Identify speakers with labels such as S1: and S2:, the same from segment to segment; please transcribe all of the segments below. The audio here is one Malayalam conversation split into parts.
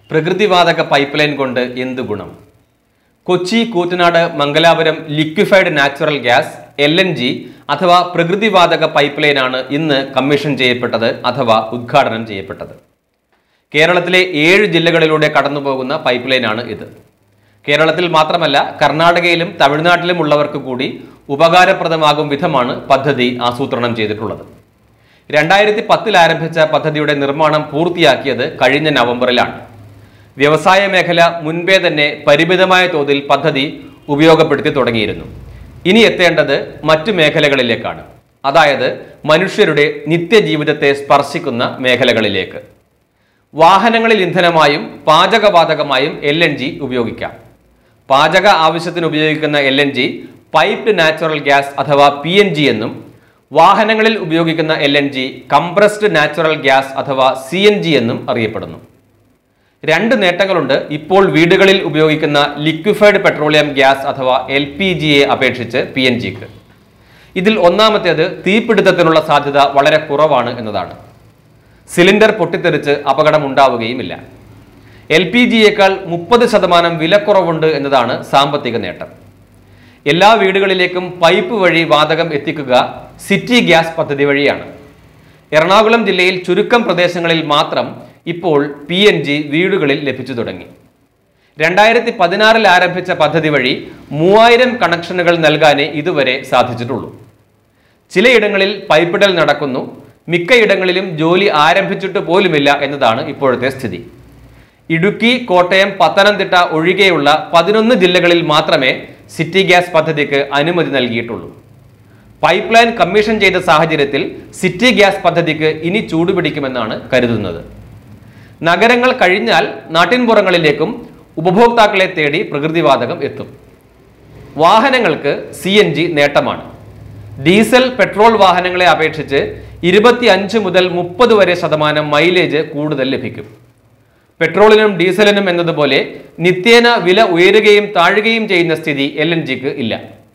S1: പ്രകൃതിവാതക പൈപ്പ് ലൈൻ കൊണ്ട് എന്ത് ഗുണം Kochi Koottanad Mangalapuram liquefied natural gas L N G അഥവാ പ്രകൃതിവാതക പൈപ്പ് ലൈനാണ് ഇന്ന് കമ്മീഷൻ ചെയ്യപ്പെട്ടത് അഥവാ ഉദ്ഘാടനം ചെയ്യപ്പെട്ടത് കേരളത്തിലെ ഏഴ് ജില്ലകളിലൂടെ കടന്നുപോകുന്ന പൈപ്പ് ലൈനാണ് ഇത് കേരളത്തിൽ മാത്രമല്ല കർണാടകയിലും തമിഴ്നാട്ടിലും ഉള്ളവർക്ക് കൂടി ഉപകാരപ്രദമാകും വിധമാണ് പദ്ധതി ആസൂത്രണം ചെയ്തിട്ടുള്ളത് രണ്ടായിരത്തി പത്തിൽ ആരംഭിച്ച പദ്ധതിയുടെ നിർമ്മാണം പൂർത്തിയാക്കിയത് കഴിഞ്ഞ നവംബറിലാണ് വ്യവസായ മേഖല മുൻപേ തന്നെ പരിമിതമായ തോതിൽ പദ്ധതി ഉപയോഗപ്പെടുത്തി തുടങ്ങിയിരുന്നു ഇനി എത്തേണ്ടത് മറ്റു മേഖലകളിലേക്കാണ് അതായത് മനുഷ്യരുടെ നിത്യജീവിതത്തെ സ്പർശിക്കുന്ന മേഖലകളിലേക്ക് വാഹനങ്ങളിൽ ഇന്ധനമായും പാചകവാതകമായും എൽ എൻ ജി ഉപയോഗിക്കാം പാചക ആവശ്യത്തിന് ഉപയോഗിക്കുന്ന L N G piped natural gas അഥവാ പി എൻ ജി എന്നും വാഹനങ്ങളിൽ ഉപയോഗിക്കുന്ന L N G compressed natural gas അഥവാ സി എൻ ജി എന്നും അറിയപ്പെടുന്നു രണ്ട് നേട്ടങ്ങളുണ്ട് ഇപ്പോൾ വീടുകളിൽ ഉപയോഗിക്കുന്ന ലിക്വിഫൈഡ് പെട്രോളിയം ഗ്യാസ് അഥവാ എൽ പി ജിയെ അപേക്ഷിച്ച് പി എൻ ജിക്ക് ഇതിൽ ഒന്നാമത്തേത് തീപിടുത്തത്തിനുള്ള സാധ്യത വളരെ കുറവാണ് എന്നതാണ് സിലിണ്ടർ പൊട്ടിത്തെറിച്ച് അപകടമുണ്ടാവുകയുമില്ല എൽ പി ജിയേക്കാൾ മുപ്പത് ശതമാനം വിലക്കുറവുണ്ട് എന്നതാണ് സാമ്പത്തിക നേട്ടം എല്ലാ വീടുകളിലേക്കും പൈപ്പ് വഴി വാതകം എത്തിക്കുക സിറ്റി ഗ്യാസ് പദ്ധതി വഴിയാണ് എറണാകുളം ജില്ലയിൽ ചുരുക്കം പ്രദേശങ്ങളിൽ മാത്രം ഇപ്പോൾ പി എൻ ജി വീടുകളിൽ ലഭിച്ചു തുടങ്ങി രണ്ടായിരത്തി പതിനാറിൽ ആരംഭിച്ച പദ്ധതി വഴി മൂവായിരം കണക്ഷനുകൾ നൽകാനേ ഇതുവരെ സാധിച്ചിട്ടുള്ളൂ ചിലയിടങ്ങളിൽ പൈപ്പിടൽ നടക്കുന്നു മിക്കയിടങ്ങളിലും ജോലി ആരംഭിച്ചിട്ട് പോലുമില്ല എന്നതാണ് ഇപ്പോഴത്തെ സ്ഥിതി ഇടുക്കി കോട്ടയം പത്തനംതിട്ട ഒഴികെയുള്ള പതിനൊന്ന് ജില്ലകളിൽ മാത്രമേ സിറ്റി ഗ്യാസ് പദ്ധതിക്ക് അനുമതി നൽകിയിട്ടുള്ളൂ പൈപ്പ് ലൈൻ കമ്മീഷൻ ചെയ്ത സാഹചര്യത്തിൽ സിറ്റി ഗ്യാസ് പദ്ധതിക്ക് ഇനി ചൂടുപിടിക്കുമെന്നാണ് കരുതുന്നത് നഗരങ്ങൾ കഴിഞ്ഞാൽ നാട്ടിൻപുറങ്ങളിലേക്കും ഉപഭോക്താക്കളെ തേടി പ്രകൃതിവാതകം എത്തും വാഹനങ്ങൾക്ക് സി എൻ ജി നേട്ടമാണ് ഡീസൽ പെട്രോൾ വാഹനങ്ങളെ അപേക്ഷിച്ച് ഇരുപത്തി അഞ്ച് മുതൽ മുപ്പത് വരെ ശതമാനം മൈലേജ് കൂടുതൽ ലഭിക്കും പെട്രോളിനും ഡീസലിനും എന്നതുപോലെ നിത്യേന വില ഉയരുകയും താഴുകയും ചെയ്യുന്ന സ്ഥിതി എൽ എൻ ജിക്ക് ഇല്ല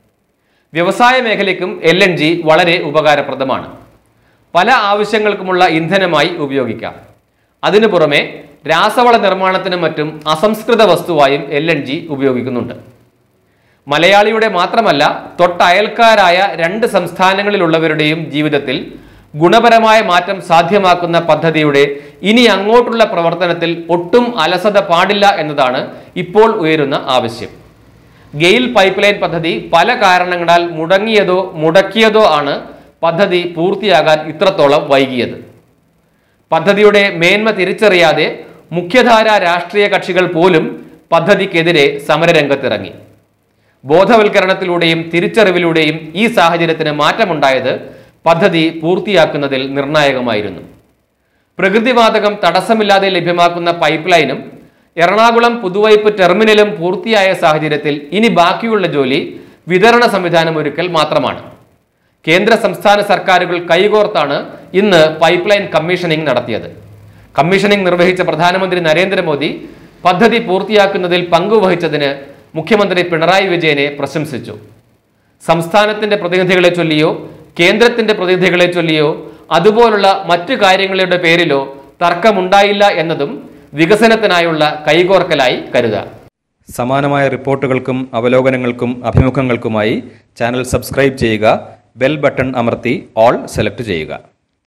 S1: വ്യവസായ മേഖലയ്ക്കും എൽ എൻ ജി വളരെ ഉപകാരപ്രദമാണ് പല ആവശ്യങ്ങൾക്കുമുള്ള ഇന്ധനമായി ഉപയോഗിക്കാം അതിനു പുറമെ രാസവള നിർമ്മാണത്തിനും മറ്റും അസംസ്കൃത വസ്തുവായും എൽ എൻ ജി ഉപയോഗിക്കുന്നുണ്ട് മലയാളിയുടെ മാത്രമല്ല തൊട്ടയൽക്കാരായ രണ്ട് സംസ്ഥാനങ്ങളിലുള്ളവരുടെയും ജീവിതത്തിൽ ഗുണപരമായ മാറ്റം സാധ്യമാക്കുന്ന പദ്ധതിയുടെ ഇനി അങ്ങോട്ടുള്ള പ്രവർത്തനത്തിൽ ഒട്ടും അലസത പാടില്ല എന്നതാണ് ഇപ്പോൾ ഉയരുന്ന ആവശ്യം ഗെയിൽ പൈപ്പ് ലൈൻ പദ്ധതി പല കാരണങ്ങളാൽ മുടങ്ങിയതോ മുടക്കിയതോ ആണ് പദ്ധതി പൂർത്തിയാകാൻ ഇത്രത്തോളം വൈകിയത് പദ്ധതിയുടെ മേന്മ തിരിച്ചറിയാതെ മുഖ്യധാര രാഷ്ട്രീയ കക്ഷികൾ പോലും പദ്ധതിക്കെതിരെ സമരരംഗത്തിറങ്ങി ബോധവൽക്കരണത്തിലൂടെയും തിരിച്ചറിവിലൂടെയും ഈ സാഹചര്യത്തിന് മാറ്റമുണ്ടായത് പദ്ധതി പൂർത്തിയാക്കുന്നതിൽ നിർണായകമായിരുന്നു പ്രകൃതിവാതകം തടസ്സമില്ലാതെ ലഭ്യമാക്കുന്ന പൈപ്പ് ലൈനും എറണാകുളം പുതുവൈപ്പ് ടെർമിനലും പൂർത്തിയായ സാഹചര്യത്തിൽ ഇനി ബാക്കിയുള്ള ജോലി വിതരണ സംവിധാനം ഒരുക്കൽ മാത്രമാണ് കേന്ദ്ര സംസ്ഥാന സർക്കാരുകൾ കൈകോർത്താണ് ഇന്ന് പൈപ്പ് ലൈൻ കമ്മീഷനിംഗ് നടത്തിയത് കമ്മീഷനിംഗ് നിർവഹിച്ച പ്രധാനമന്ത്രി നരേന്ദ്രമോദി പദ്ധതി പൂർത്തിയാക്കുന്നതിൽ പങ്കുവഹിച്ചതിന് മുഖ്യമന്ത്രി പിണറായി വിജയനെ പ്രശംസിച്ചു സംസ്ഥാനത്തിന്റെ പ്രതിനിധികളെ ചൊല്ലിയോ കേന്ദ്രത്തിന്റെ പ്രതിനിധികളെ ചൊല്ലിയോ അതുപോലുള്ള മറ്റു കാര്യങ്ങളുടെ പേരിലോ തർക്കമുണ്ടായില്ല എന്നതും വികസനത്തിനായുള്ള കൈകോർക്കലായി കരുതാം സമാനമായ റിപ്പോർട്ടുകൾക്കും അവലോകനങ്ങൾക്കും അഭിമുഖങ്ങൾക്കുമായി ചാനൽ സബ്സ്ക്രൈബ് ചെയ്യുക ബെൽ ബട്ടൺ അമർത്തി ഓൾ സെലക്ട് ചെയ്യുക